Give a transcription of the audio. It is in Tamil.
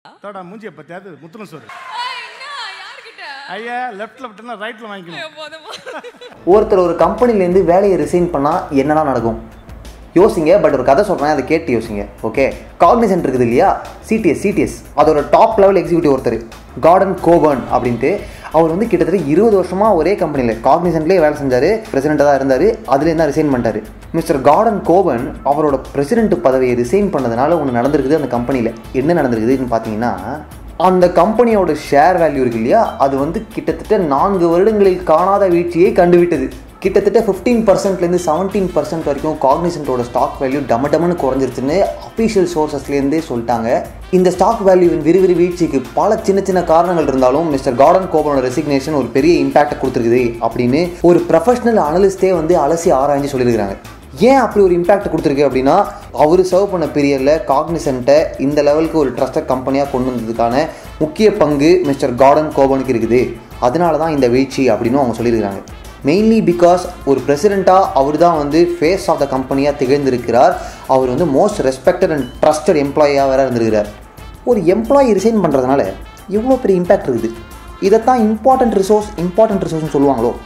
தோடா மூஞ்சியை பத்தியாவது முத்துன சோறு ஏய், என்ன யார்கிட்ட ஐயா லெஃப்ட்ல விட்டுனா ரைட்ல வாங்கிக்கணும் ஐயோ, போதும் போதும். ஒருத்தர் ஒரு கம்பெனிலேருந்து வேலையை ரிசைன் பண்ணால் என்னெல்லாம் நடக்கும் யோசிங்க பட் ஒரு கதை சொல்கிறேன் அதை கேட்டு யோசிங்க ஓகே காக்னிசன்ட் இருக்குது இல்லையா சிடிஎஸ் சிடிஎஸ் அதோட டாப் லெவல் எக்ஸிக்யூட்டிவ் ஒருத்தர் கார்டன் கோபர்ன் அப்படின்ட்டு அவர் வந்து கிட்டத்தட்ட இருபது வருஷமாக ஒரே கம்பெனியில் காக்னிசன்ட்லேயே வேலை செஞ்சார் பிரசிடெண்ட்டாக தான் இருந்தார் அதுலேருந்து தான் ரிசைன் பண்ணிட்டாரு மிஸ்டர் கார்டன் கோபன் அவரோட பிரசிடென்ட் பதவியை ரிசைன் பண்ணதுனால ஒன்று நடந்திருக்குது அந்த கம்பெனியில் என்ன நடந்திருக்குதுன்னு பார்த்தீங்கன்னா அந்த கம்பெனியோட ஷேர் வேல்யூ இருக்கு இல்லையா அது வந்து கிட்டத்தட்ட நான்கு வருடங்களில் காணாத வீழ்ச்சியை கண்டுவிட்டது கிட்டத்தட்ட ஃபிஃப்டீன் பர்சன்ட்லேருந்து செவன்டீன் பர்சன்ட் வரைக்கும் காக்னிசன்ட்டோட ஸ்டாக் வேல்யூ டம டமன்னு குறைஞ்சிருச்சுன்னு அஃபீஷியல் சோர்சஸ்லேருந்தே சொல்லிட்டாங்க இந்த ஸ்டாக் வேல்யூவின் விரிவிரி வீழ்ச்சிக்கு பல சின்ன சின்ன காரணங்கள் இருந்தாலும் மிஸ்டர் கார்டன் கோபனோட ரெசிக்னேஷன் ஒரு பெரிய இம்பாக்ட் கொடுத்துருக்குது அப்படின்னு ஒரு ப்ரொஃபஷனல் அனலிஸ்டே வந்து அலசி ஆராய்ஞ்சு சொல்லியிருக்கிறாங்க ஏன் அப்படி ஒரு இம்பாக்ட் கொடுத்துருக்கு அப்படின்னா அவர் சர்வ் பண்ண பீரியடில் காக்னிசன்ட்டை இந்த லெவலுக்கு ஒரு ட்ரஸ்டட் கம்பெனியாக கொண்டு வந்ததுக்கான முக்கிய பங்கு மிஸ்டர் கார்டன் கோபனுக்கு இருக்குது அதனால தான் இந்த வீழ்ச்சி அப்படின்னு அவங்க சொல்லியிருக்காங்க மெயின்லி பிகாஸ் ஒரு பிரசிடெண்ட்டாக அவர் தான் வந்து ஃபேஸ் ஆஃப் த கம்பெனியாக திகழ்ந்திருக்கிறார் அவர் வந்து மோஸ்ட் ரெஸ்பெக்டட் அண்ட் ட்ரஸ்டட் எம்ப்ளாயியாக வேறு இருந்திருக்கிறார் ஒரு எம்ப்ளாயி ரிசைன் பண்ணுறதுனால எவ்வளோ பெரிய இம்பாக்ட் இருக்குது இதைத்தான் இம்பார்ட்டன்ட் ரிசோர்ஸ் இம்பார்ட்டன்ட் ரிசோர்ஸ்னு சொல்லுவாங்களோ